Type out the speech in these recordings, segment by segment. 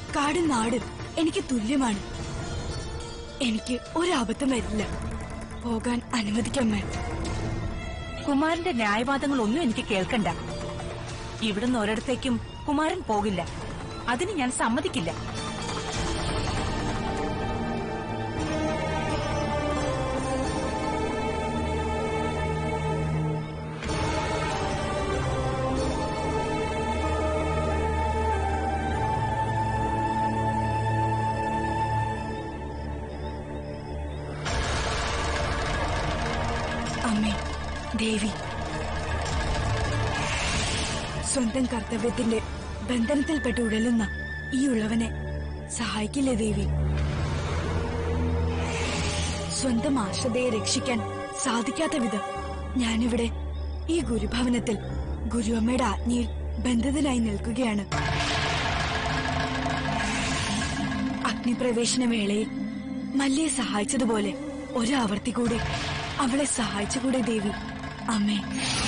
കാടും നാടും എനിക്ക് തുല്യമാണ് എനിക്ക് ഒരബദ്ധം വരില്ല പോകാൻ അനുവദിക്കമ്മേ കുമാരന്റെ ന്യായവാദങ്ങളൊന്നും എനിക്ക് കേൾക്കണ്ട ഇവിടുന്ന് ഒരിടത്തേക്കും കുമാരൻ പോകില്ല അതിന് ഞാൻ സമ്മതിക്കില്ല അമ്മേ ദേവി സ്വന്തം കർത്തവ്യത്തിന്റെ ബന്ധനത്തിൽപ്പെട്ട് ഉഴലുന്ന ഈ ഉള്ളവനെ സഹായിക്കില്ലേ ദേവി സ്വന്തം ആശ്രതയെ രക്ഷിക്കാൻ സാധിക്കാത്ത വിധം ഞാനിവിടെ ഈ ഗുരുഭവനത്തിൽ ഗുരുവമ്മയുടെ ആജ്ഞയിൽ ബന്ധിതനായി നിൽക്കുകയാണ് അഗ്നിപ്രവേശന വേളയിൽ മല്ലിയെ സഹായിച്ചതുപോലെ ഒരാവർത്തി കൂടി അവളെ സഹായിച്ചുകൂടെ ദേവി അമ്മേ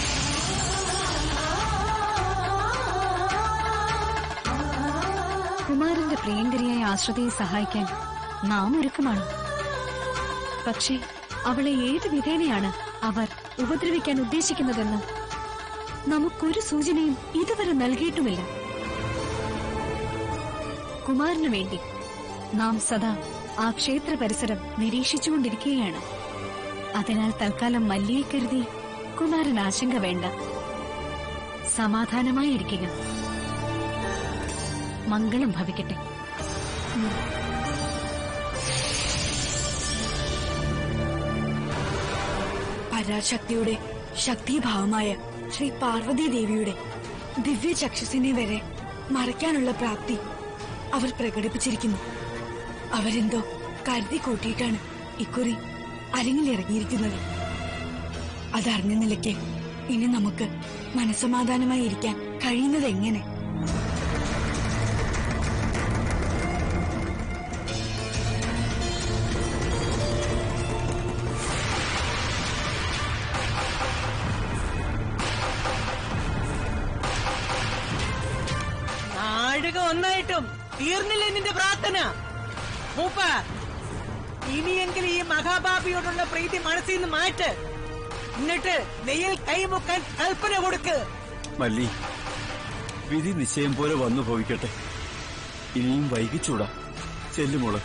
കുമാരന്റെ പ്രിയങ്കരിയായ ആശ്രിതയെ സഹായിക്കാൻ നാം ഒരുക്കമാണ് പക്ഷേ അവളെ ഏത് വിധേനയാണ് അവർ ഉപദ്രവിക്കാൻ ഉദ്ദേശിക്കുന്നതെന്ന് നമുക്കൊരു സൂചനയും ഇതുവരെ നൽകിയിട്ടുമില്ല കുമാരനു വേണ്ടി നാം സദാ ആ ക്ഷേത്ര പരിസരം നിരീക്ഷിച്ചുകൊണ്ടിരിക്കുകയാണ് അതിനാൽ തൽക്കാലം മല്ലിയെ കരുതി കുമാരൻ ആശങ്ക വേണ്ട സമാധാനമായിരിക്കുക മംഗളം ഭവിക്കട്ടെ പരാശക്തിയുടെ ശക്തിഭാവമായ ശ്രീ പാർവതി ദേവിയുടെ ദിവ്യ ചക്ഷുസിനെ വരെ മറയ്ക്കാനുള്ള പ്രാപ്തി അവർ പ്രകടിപ്പിച്ചിരിക്കുന്നു അവരെന്തോ കരുതി കൂട്ടിയിട്ടാണ് ഇക്കുറി അരങ്ങിലിറങ്ങിയിരിക്കുന്നത് അതറിഞ്ഞ നിലയ്ക്ക് ഇനി നമുക്ക് മനസമാധാനമായി ഇരിക്കാൻ കഴിയുന്നത് എങ്ങനെ നാഴിക ഒന്നായിട്ടും തീർന്നില്ലേ നിന്റെ പ്രാർത്ഥന മൂപ്പ ഇനിയെങ്കിലും ഈ മഹാബാബിയോടുള്ള പ്രീതി മനസ്സിൽ നിന്ന് മാറ്റ് എന്നിട്ട് നെയ്യിൽ കൈമുക്കാൻ കൽപ്പന കൊടുക്ക് മല്ലി വിധി നിശ്ചയം പോലെ വന്നു ഭവിക്കട്ടെ ഇനിയും വൈകിച്ചൂടാ ചെല്ലുമോള്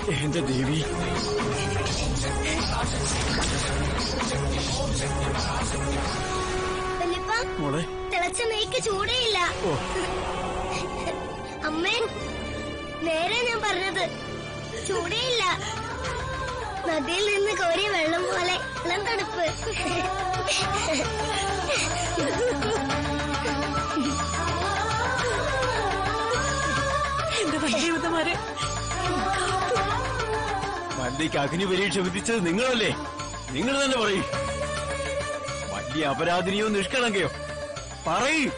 എന്റെ ദേവി വല്യപ്പ മോളെ തിളച്ച നെയ്ക്ക് ചൂടേയില്ല ഓ അമ്മേ നേരെ ഞാൻ പറഞ്ഞത് ചൂടേയില്ല നദിയിൽ നിന്ന് കോരിയ വെള്ളം പോലെ ഇളം തണുപ്പ് എന്റെ വന്ധ്യവതമാരെ മല്ലിക്ക് അഗ്നി പരീക്ഷ വിധിച്ചത് നിങ്ങളല്ലേ നിങ്ങൾ തന്നെ പറയൂ വലിയ അപരാധിനിയോ നിഷ്കളങ്കയോ പറയൂ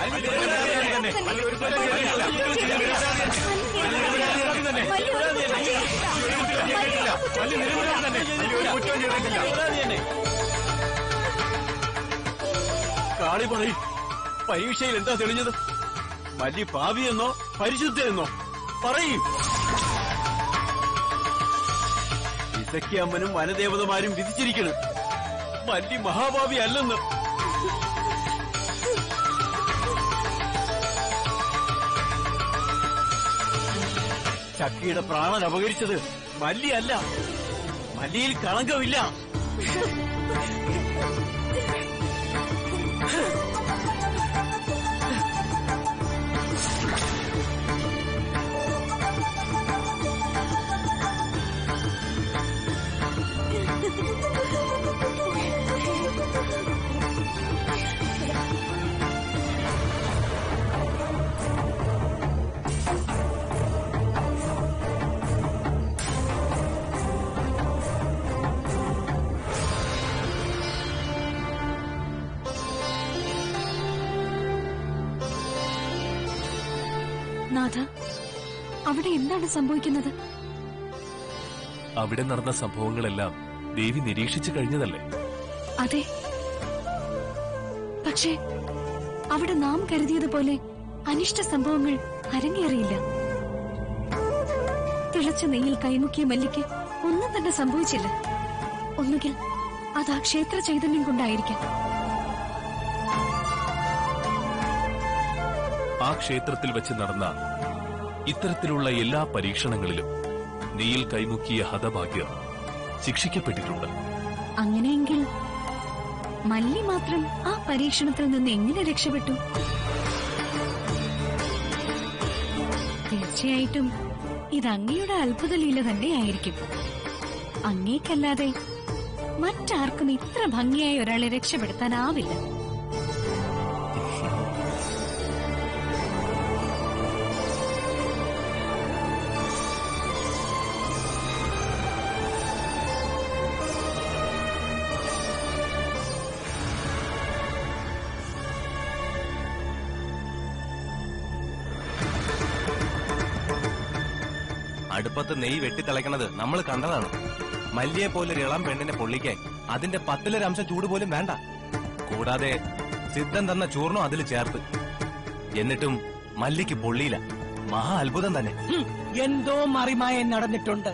കാളി പറയൂ പരീക്ഷയിൽ എന്താ തെളിഞ്ഞത് വലിയ പാവിയെന്നോ പരിശുദ്ധയെന്നോ പറയൂ ഇസക്കി അമ്മനും വനദേവതമാരും വിധിച്ചിരിക്കണം വലിയ മഹാഭാവി അല്ലെന്ന് ചക്കിയുടെ പ്രാണൻ അപകരിച്ചത് മല്ലിയല്ല മല്ലിയിൽ കളങ്കമില്ല നാഥ അവിടെ എന്താണ് സംഭവിക്കുന്നത് അവിടെ നടന്ന സംഭവങ്ങളെല്ലാം ദേവി നിരീക്ഷിച്ചു കഴിഞ്ഞതല്ലേ അതെ പക്ഷേ അവിടെ നാം കരുതിയതുപോലെ അനിഷ്ട സംഭവങ്ങൾ അരങ്ങേറിയില്ല തിളച്ച നെയ്യിൽ കൈമുക്കിയ മല്ലിക്ക് ഒന്നും തന്നെ സംഭവിച്ചില്ല ഒന്നുകിൽ അത് ആ ക്ഷേത്ര ചൈതന്യം കൊണ്ടായിരിക്കാം ആ ക്ഷേത്രത്തിൽ വെച്ച് നടന്ന ഇത്തരത്തിലുള്ള എല്ലാ പരീക്ഷണങ്ങളിലും നെയ്യിൽ കൈമുക്കിയ ഹതഭാഗ്യർ ശിക്ഷിക്കപ്പെട്ടിട്ടുണ്ട് അങ്ങനെയെങ്കിൽ മല്ലി മാത്രം ആ പരീക്ഷണത്തിൽ നിന്ന് എങ്ങനെ രക്ഷപ്പെട്ടു തീർച്ചയായിട്ടും ഇത് അങ്ങയുടെ അത്ഭുത ലീല തന്നെയായിരിക്കും അങ്ങേക്കല്ലാതെ മറ്റാർക്കും ഇത്ര ഭംഗിയായി ഒരാളെ രക്ഷപ്പെടുത്താനാവില്ല അടുപ്പത്ത് നെയ്യ് വെട്ടിത്തിളയ്ക്കണത് നമ്മൾ കണ്ടതാണ് മല്ലിയെ പോലൊരു ഇളം പെണ്ണിനെ പൊള്ളിക്കാൻ അതിന്റെ പത്തിലൊരംശം ചൂട് പോലും വേണ്ട കൂടാതെ സിദ്ധൻ തന്ന ചൂർണം അതിൽ ചേർത്ത് എന്നിട്ടും മല്ലിക്ക് പൊള്ളിയില്ല മഹാ അത്ഭുതം തന്നെ ഹും, എന്തോ മറിമായം നടന്നിട്ടുണ്ട്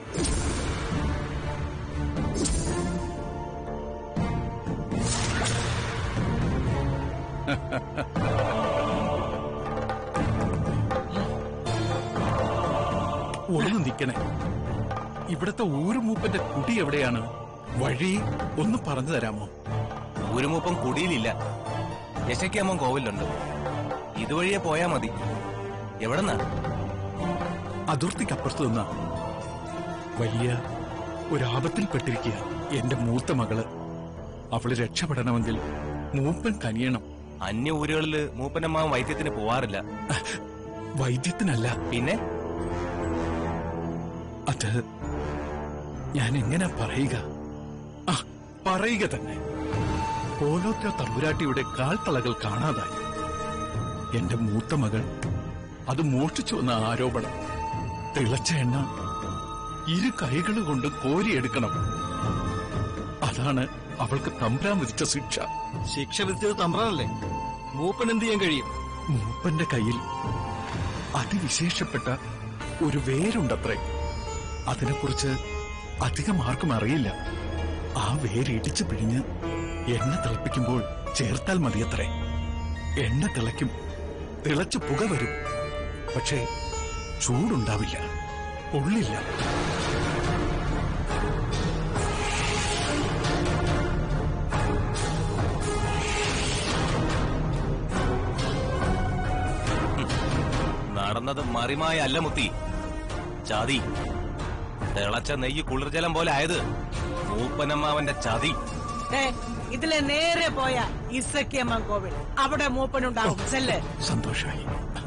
ഒന്ന് നിൽക്കണേ ഇവിടത്തെ ഊരുമൂപ്പന്റെ കുടി എവിടെയാണ് വഴി ഒന്ന് പറഞ്ഞു തരാമോ ഊരുമൂപ്പം കുടിയിലില്ല യശയ്ക്കമ്മൻ കോവിലുണ്ട് ഇതുവഴിയെ പോയാ മതി എവിടെന്നാ അതിർത്തിക്കപ്പുറത്ത് നിന്നാ വലിയ ഒരാപത്തിൽപ്പെട്ടിരിക്കുക എന്റെ മൂത്ത മകള് അവള് രക്ഷപ്പെടണമെങ്കിൽ മൂപ്പൻ കനിയണം അന്യ ഊരുകളില് മൂപ്പനമ്മ വൈദ്യത്തിന് പോവാറില്ല വൈദ്യത്തിനല്ല പിന്നെ അത് ഞാൻ എങ്ങനെ പറയുക ആ പറയുക തന്നെ പോലോത്ര തമ്പുരാട്ടിയുടെ കാൽത്തളകൾ കാണാതായി എന്റെ മൂത്ത മകൾ അത് മോഷ്ടിച്ചു എന്ന ആരോപണം തിളച്ച എണ്ണ ഇരു കൈകൾ കൊണ്ട് കോരിയെടുക്കണം അതാണ് അവൾക്ക് തമ്പ്രാൻ വിധിച്ച ശിക്ഷ ശിക്ഷ വിധിച്ചത് തമ്പ്രാനല്ലേ മൂപ്പൻ എന്ത് ചെയ്യാൻ കഴിയും മൂപ്പന്റെ കയ്യിൽ അതിവിശേഷപ്പെട്ട ഒരു വേരുണ്ടത്രേ അതിനെക്കുറിച്ച് അധികം ആർക്കും അറിയില്ല ആ വേര് ഇടിച്ചു പിഴിഞ്ഞ് എണ്ണ തിളപ്പിക്കുമ്പോൾ ചേർത്താൽ മതിയത്രേ എണ്ണ തിളയ്ക്കും തിളച്ചു പുക വരും പക്ഷേ ചൂടുണ്ടാവില്ല കൊള്ളില്ല നടന്നത് മറിമായ അല്ല മുത്തി ചതി തിളച്ച നെയ്യ് കുളിർജലം പോലെ ആയത് മൂപ്പനമ്മാവന്റെ ചതി ഏ, ഇതിലെ നേരെ പോയ ഇസക്കിയമ്മ കോവിൽ അവിടെ മൂപ്പനുണ്ടാവും ചെല്ല് സന്തോഷമായി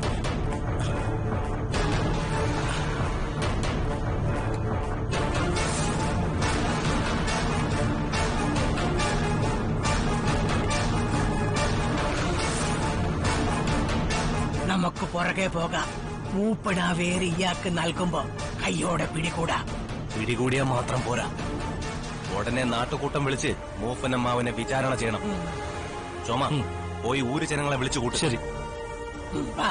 നമുക്ക് പുറകെ പോകാം മൂപ്പനാ വേര് ഇയാൾക്ക് നൽകുമ്പോ കയ്യോടെ പിടികൂടാ പിടികൂടിയാൽ മാത്രം പോരാ ഉടനെ നാട്ടുകൂട്ടം വിളിച്ച് മൂപ്പനമ്മാവനെ വിചാരണ ചെയ്യണം ചുമ പോയി ഊര് ജനങ്ങളെ വിളിച്ചു കൂട്ടും ശരി വാ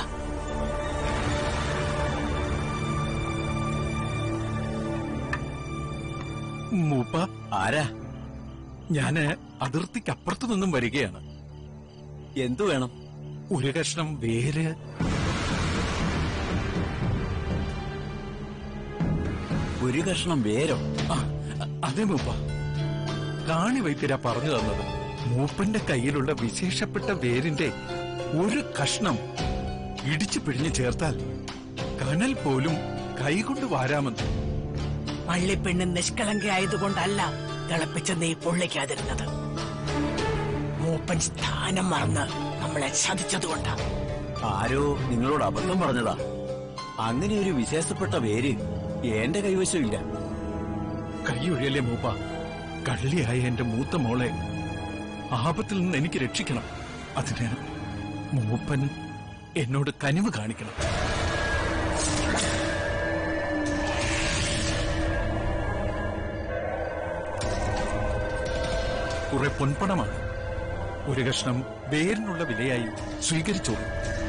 മൂപ്പ ആരാ ഞാന് അതിർത്തിക്കപ്പുറത്തു നിന്നും വരികയാണ് എന്തു വേണം ഒരു കഷ്ണം വേര് ഒരു കഷ്ണം വേരോ ആ, അതെ മൂപ്പ കാണി വൈദ്യര പറഞ്ഞു തന്നത് മൂപ്പന്റെ കയ്യിലുള്ള വിശേഷപ്പെട്ട വേരിന്റെ ഒരു കഷ്ണം ഇടിച്ചു പിഴിഞ്ഞു ചേർത്താൽ കനൽ പോലും കൈകൊണ്ട് വാരാമെന്ന് പള്ളിപ്പെണ്ണ് നിഷ്കളങ്കയായതുകൊണ്ടല്ല തിളപ്പിച്ച നെയ് പൊള്ളിക്കാതിരുന്നത് മൂപ്പൻ സ്ഥാനം മറന്ന് നമ്മളെ ചതിച്ചതുകൊണ്ടാ ആരോ നിങ്ങളോട് അബദ്ധം പറഞ്ഞതാ അങ്ങനെ ഒരു വിശേഷപ്പെട്ട പേര് എന്റെ കൈവശമില്ല കൈയൊഴിയല്ലേ മൂപ്പ കള്ളിയായ എന്റെ മൂത്ത മോളെ ആപത്തിൽ നിന്ന് എനിക്ക് രക്ഷിക്കണം അതിന് മൂപ്പൻ എന്നോട് കനിവ് കാണിക്കണം കുറെ പൊൻപണമാണ് ഒരു കഷ്ണം വേരിനുള്ള വിലയായി സ്വീകരിച്ചോളൂ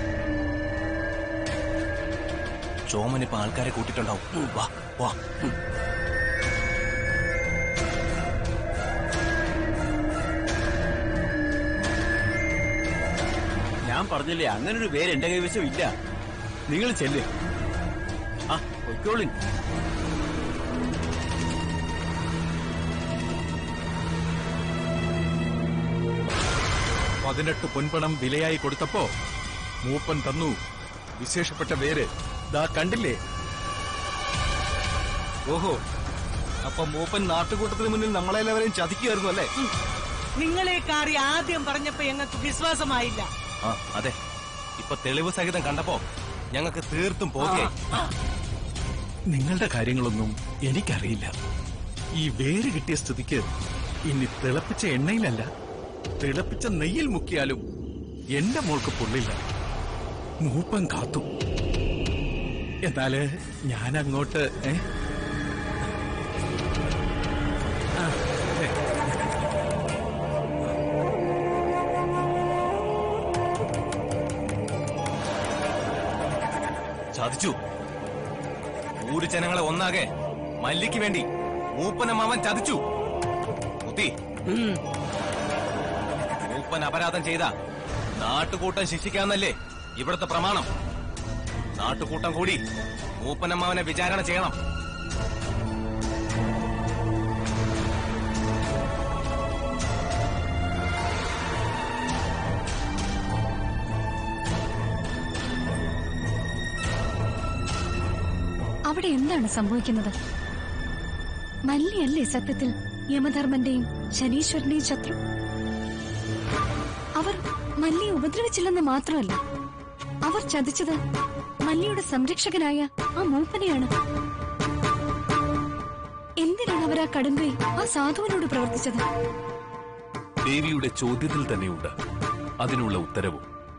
ചോമനിപ്പോ ആൾക്കാരെ കൂട്ടിട്ടുണ്ടാവും വാ വാ ഞാൻ പറഞ്ഞില്ലേ അങ്ങനെ ഒരു പേര് എന്റെ കൈവശം ഇല്ല നിങ്ങൾ ചെല്ല് ആ പൊയ്ക്കോളിൻ പതിനെട്ട് പൊൻപണം വിലയായി കൊടുത്തപ്പോ മൂപ്പൻ തന്നു വിശേഷപ്പെട്ട പേര് ദാ കണ്ടില്ലേ ഓഹോ അപ്പൊ മൂപ്പൻ നാട്ടുകൂട്ടത്തിന് മുന്നിൽ നമ്മളെല്ലാവരെയും ചതിക്കുമായിരുന്നു അല്ലേ നിങ്ങളെ കാറി ആദ്യം പറഞ്ഞപ്പോ ഞങ്ങൾക്ക് വിശ്വാസമായില്ല ആ അതെ ഇപ്പൊ തെളിവ് സഹിതം കണ്ടപ്പോ ഞങ്ങൾക്ക് തീർത്തും പോകെ നിങ്ങളുടെ കാര്യങ്ങളൊന്നും എനിക്കറിയില്ല ഈ വേര് കിട്ടിയ സ്ഥിതിക്ക് ഇനി തിളപ്പിച്ച എണ്ണയിലല്ല തിളപ്പിച്ച നെയ്യിൽ മുക്കിയാലും എന്റെ മോൾക്ക് പൊള്ളില്ല മൂപ്പൻ കാത്തു എന്നാല് ഞാൻ അങ്ങോട്ട് ഏ ആ, ഏ. ചതിച്ചു ഊര് ജനങ്ങളെ ഒന്നാകെ മല്ലിക്ക് വേണ്ടി മൂപ്പനമ്മാവൻ ചതിച്ചു മുത്തി മൂപ്പൻ അപരാധം ചെയ്ത നാട്ടുകൂട്ടം ശിക്ഷിക്കാന്നല്ലേ ഇവിടുത്തെ പ്രമാണം നാട്ടുകൂട്ടം കൂടി മൂപ്പനമ്മാവനെ വിചാരണ ചെയ്യണം അവിടെ എന്താണ് സംഭവിക്കുന്നത് മല്ലിയല്ലേ സത്യത്തിൽ യമധർമ്മന്റെയും ശനീശ്വരന്റെയും ശത്രു അവർ മല്ലിയെ ഉപദ്രവിച്ചില്ലെന്ന് മാത്രമല്ല അവർ ചതിച്ചത് മല്ലിയുടെ സംരക്ഷകനായ ആ മൂപ്പനെയാണ് എന്തിനാണ് അവർ ആ കടുങ്കൈ ആ സാധുവിനോട് പ്രവർത്തിച്ചത് ദേവിയുടെ ചോദ്യത്തിൽ തന്നെയുണ്ട് അതിനുള്ള ഉത്തരവും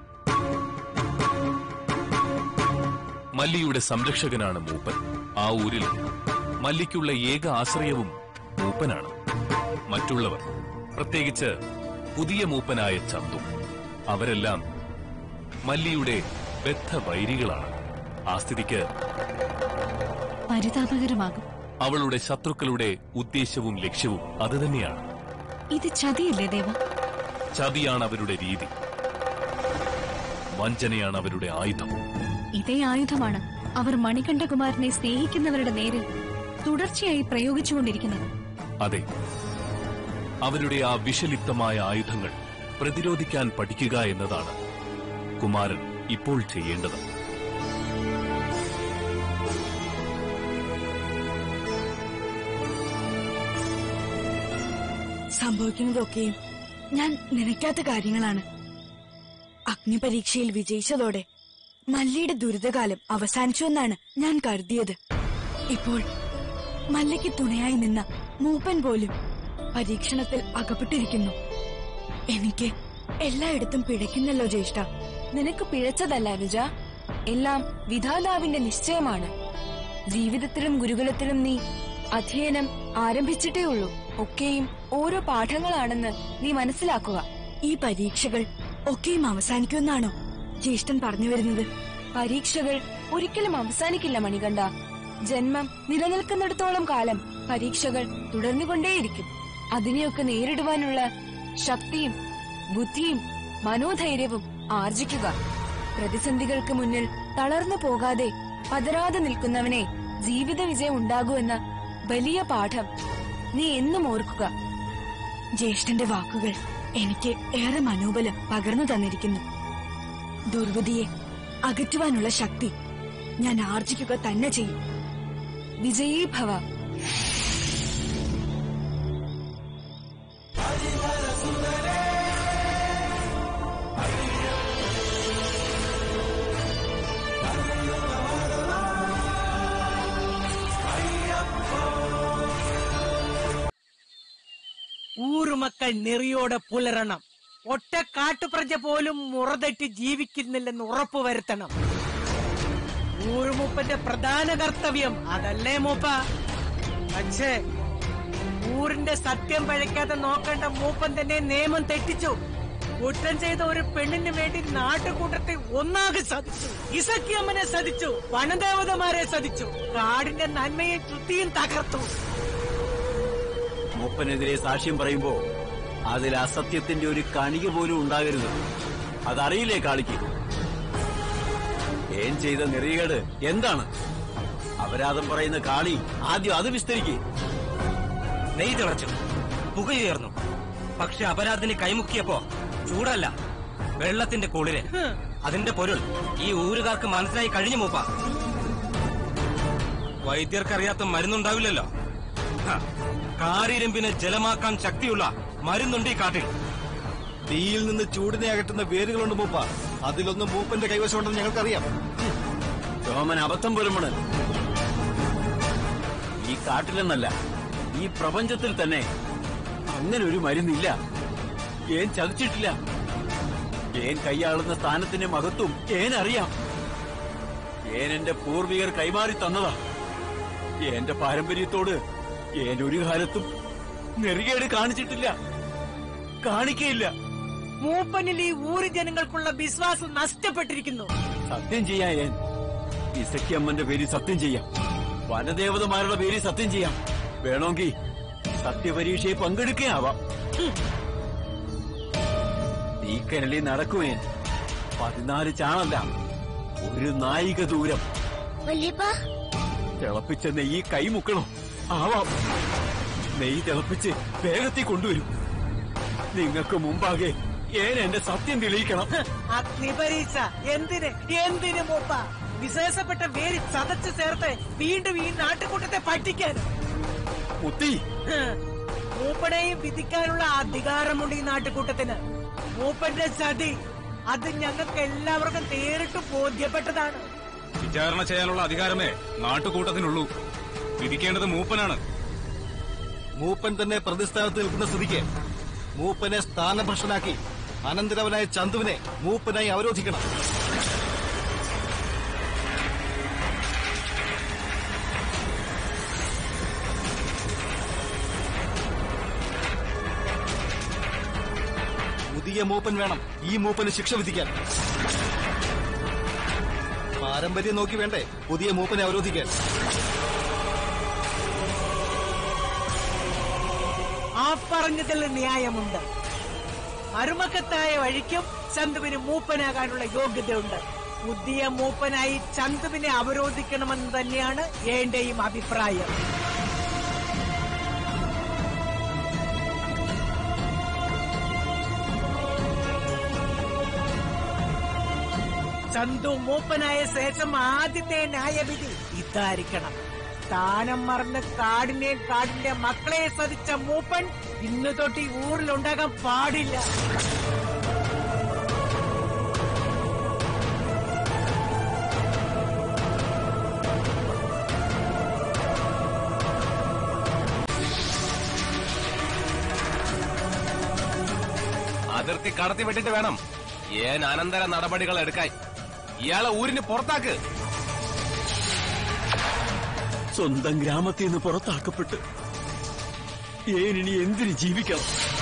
മല്ലിയുടെ സംരക്ഷകനാണ് മൂപ്പൻ ആ ഊരിൽ മല്ലിക്കുള്ള ഏക ആശ്രയവും മൂപ്പനാണ് മറ്റുള്ളവർ പ്രത്യേകിച്ച് പുതിയ മൂപ്പനായ ചന്തു അവരെല്ലാം മല്ലിയുടെ ബദ്ധ വൈരികളാണ് ആ സ്ഥിതിക്ക് പരിതാപകരമാകും അവളുടെ ശത്രുക്കളുടെ ഉദ്ദേശവും ലക്ഷ്യവും അതുതന്നെയാണ് ഇത് ചതിയല്ലേ ദേവ ചതിയാണ് അവരുടെ രീതി വഞ്ചനയാണ് അവരുടെ ആയുധം ഇതേ ആയുധമാണ് അവർ മണികണ്ഠകുമാരനെ സ്നേഹിക്കുന്നവരുടെ നേരെ തുടർച്ചയായി പ്രയോഗിച്ചുകൊണ്ടിരിക്കുന്നത് അതെ അവരുടെ ആ വിഷലിപ്തമായ ആയുധങ്ങൾ പ്രതിരോധിക്കാൻ പഠിക്കുക എന്നതാണ് കുമാരൻ ഇപ്പോൾ ചെയ്യേണ്ടത് സംഭവിക്കുന്നതൊക്കെയും ഞാൻ നനയ്ക്കാത്ത കാര്യങ്ങളാണ് അഗ്നിപരീക്ഷയിൽ വിജയിച്ചതോടെ മല്ലിയുടെ ദുരിതകാലം അവസാനിച്ചുവെന്നാണ് ഞാൻ കരുതിയത് ഇപ്പോൾ മല്ലിക്ക് തുണയായി നിന്ന മൂപ്പൻ പോലും പരീക്ഷണത്തിൽ അകപ്പെട്ടിരിക്കുന്നു എനിക്ക് എല്ലായിടത്തും പിഴയ്ക്കുന്നല്ലോ ജ്യേഷ്ഠ നിനക്ക് പിഴച്ചതല്ല അനുജ എല്ലാം വിധാതാവിന്റെ നിശ്ചയമാണ് ജീവിതത്തിലും ഗുരുകുലത്തിലും നീ അധ്യയനം ആരംഭിച്ചിട്ടേ ഉള്ളൂ ഒക്കെയും ഓരോ പാഠങ്ങളാണെന്ന് നീ മനസ്സിലാക്കുക ഈ പരീക്ഷകൾ ഒക്കെയും അവസാനിക്കുമെന്നാണോ ജ്യേഷ്ഠൻ പറഞ്ഞു വരുന്നത് പരീക്ഷകൾ ഒരിക്കലും അവസാനിക്കില്ല മണികണ്ഠ ജന്മം നിലനിൽക്കുന്നിടത്തോളം കാലം പരീക്ഷകൾ തുടർന്നുകൊണ്ടേയിരിക്കും അതിനെയൊക്കെ നേരിടുവാനുള്ള ശക്തിയും ബുദ്ധിയും മനോധൈര്യവും ആർജിക്കുക പ്രതിസന്ധികൾക്ക് മുന്നിൽ തളർന്നു പോകാതെ പതരാതെ നിൽക്കുന്നവനെ ജീവിത വിജയം ഉണ്ടാകൂ എന്ന വലിയ പാഠം നീ എന്നും ഓർക്കുക ജ്യേഷ്ഠന്റെ വാക്കുകൾ എനിക്ക് ഏറെ മനോബലം പകർന്നു തന്നിരിക്കുന്നു ദുർഗതിയെ അകറ്റുവാനുള്ള ശക്തി ഞാൻ ആർജിക്കുക തന്നെ ചെയ്യും വിജയീ ഭവ ഊരുമക്കൾ നെറിയോടെ പുലരണം ഒറ്റ കാട്ടുപ്രജ പോലും മുറതെറ്റി ജീവിക്കുന്നില്ലെന്ന് ഉറപ്പുവരുത്തണം ഊരുമൂപ്പന്റെ പ്രധാന കർത്തവ്യം അതല്ലേ മൂപ്പ പക്ഷേ ഊരിന്റെ സത്യം പഴയ്ക്കാതെ നോക്കേണ്ട മൂപ്പൻ തന്നെ നിയമം തെറ്റിച്ചു കുറ്റം ചെയ്ത ഒരു പെണ്ണിന് വേണ്ടി നാട്ടുകൂട്ടത്തെ ഒന്നാകെ സതിച്ചു ഇസക്കിയമ്മനെ സതിച്ചു വനദേവതമാരെ സതിച്ചു കാടിന്റെ നന്മയും ചുത്തിയും തകർത്തു മൂപ്പനെതിരെ സാക്ഷ്യം പറയുമ്പോ അതിൽ അസത്യത്തിന്റെ ഒരു കണിക പോലും ഉണ്ടാകരുത് അതറിയില്ലേ കാളിക്ക് ഏൻ ചെയ്ത നെറികേട് എന്താണ് അപരാധം പറയുന്ന കാളി ആദ്യം അത് വിസ്തരിക്കേ നെയ് തിളച്ചു പുകയുയർന്നു പക്ഷെ അപരാധിന് കൈമുക്കിയപ്പോ ചൂടല്ല വെള്ളത്തിന്റെ കുളിര് അതിന്റെ പൊരുൾ ഈ ഊരുകാർക്ക് മനസ്സിലായി കഴിഞ്ഞു മൂപ്പ വൈദ്യർക്കറിയാത്ത മരുന്നുണ്ടാവില്ലല്ലോ ഹ, കാരിരമ്പിനെ ജലമാക്കാൻ ശക്തിയുള്ള മരുന്നുണ്ട് ഈ കാട്ടിൽ തീയിൽ നിന്ന് ചൂടിനെ അകറ്റുന്ന വേരുകളുണ്ട് മൂപ്പ അതിലൊന്നും മൂപ്പന്റെ കൈവശമുണ്ടെന്ന് ഞങ്ങൾക്കറിയാം സോമൻ അബദ്ധം പോലുമാണ് ഈ കാട്ടിലെന്നല്ല ഈ പ്രപഞ്ചത്തിൽ തന്നെ അങ്ങനെ ഒരു മരുന്നില്ല ഏൻ ചതിച്ചിട്ടില്ല ഏൻ കൈയാളുന്ന സ്ഥാനത്തിന്റെ മഹത്വം ഏൻ അറിയാം ഏൻ എന്റെ പൂർവികർ കൈമാറി തന്നതാ എന്റെ പാരമ്പര്യത്തോട് ഏൻ ഒരു കാലത്തും നെറികേട് കാണിച്ചിട്ടില്ല കാണിക്കയില്ല മൂപ്പനിൽ ഈ ഊര് ജനങ്ങൾക്കുള്ള വിശ്വാസം നഷ്ടപ്പെട്ടിരിക്കുന്നു സത്യം ചെയ്യാൻ ഏൻ ഇസക്കിയമ്മന്റെ പേരിൽ സത്യം ചെയ്യാം വനദേവതമാരുടെ പേരിൽ സത്യം ചെയ്യാം വേണമെങ്കിൽ സത്യപരീക്ഷയെ പങ്കെടുക്കുകയാവാം ഈ കരളി നടക്കുവേൻ പതിനാല് ചാണല്ല ഒരു നായിക ദൂരം വല്യപ്പ തിളപ്പിച്ച നെയ്യ് കൈമുക്കണോ ആവാം നെയ്യ് തിളപ്പിച്ച് വേഗത്തിൽ കൊണ്ടുവരും നിങ്ങൾക്ക് മുമ്പാകെ ഏൻ എന്റെ സത്യം തെളിയിക്കണം അഗ്നിപരീക്ഷ എന്തിന് എന്തിന് മൂപ്പ വിശേഷപ്പെട്ട വേരി ചതച്ചു ചേർത്ത് വീണ്ടും ഈ നാട്ടുകൂട്ടത്തെ പറ്റിക്കാൻ മുത്തി മൂപ്പനെയും വിധിക്കാനുള്ള അധികാരമുണ്ട് ഈ നാട്ടുകൂട്ടത്തിന് മൂപ്പന്റെ ചതി അത് ഞങ്ങൾക്ക് എല്ലാവർക്കും നേരിട്ട് ബോധ്യപ്പെട്ടതാണ് വിചാരണ ചെയ്യാനുള്ള അധികാരമേ നാട്ടുകൂട്ടത്തിനുള്ളൂ വിധിക്കേണ്ടത് മൂപ്പനാണ് മൂപ്പൻ തന്നെ പ്രതിസ്ഥാനത്ത് നിൽക്കുന്ന സ്ഥിതിക്ക് മൂപ്പനെ സ്ഥാനഭ്രഷ്ടനാക്കി അനന്തരവനായ ചന്തുവിനെ മൂപ്പനായി അവരോധിക്കണം പുതിയ മൂപ്പൻ വേണം ഈ മൂപ്പന് ശിക്ഷ വിധിക്കാൻ പാരമ്പര്യം നോക്കി വേണ്ടേ പുതിയ മൂപ്പനെ അവരോധിക്കാൻ ആ പറഞ്ഞതിൽ ന്യായമുണ്ട് മരുമക്കത്തായ വഴിക്കും ചന്തുവിന് മൂപ്പനാകാനുള്ള യോഗ്യതയുണ്ട് പുതിയ മൂപ്പനായി ചന്തുവിനെ അവരോധിക്കണമെന്ന് തന്നെയാണ് എന്റെയും അഭിപ്രായം ചന്തു മൂപ്പനായ ശേഷം ആദ്യത്തെ ന്യായവിധി ഇതായിരിക്കണം സ്ഥാനം മറന്ന് കാടിനെയും കാടിന്റെ മക്കളെ സതിച്ച മൂപ്പൻ ഇന്ന് തൊട്ട് ഈ ഊരിലുണ്ടാകാൻ പാടില്ല അതിർത്തി കടത്തി വിട്ടിട്ട് വേണം ഏൻ അനന്തര നടപടികൾ എടുക്കാൻ ഇയാളെ ഊരിന് പുറത്താക്ക് സ്വന്തം ഗ്രാമത്തിൽ നിന്ന് പുറത്താക്കപ്പെട്ട് ഏനിനി എന്തിന് ജീവിക്കണം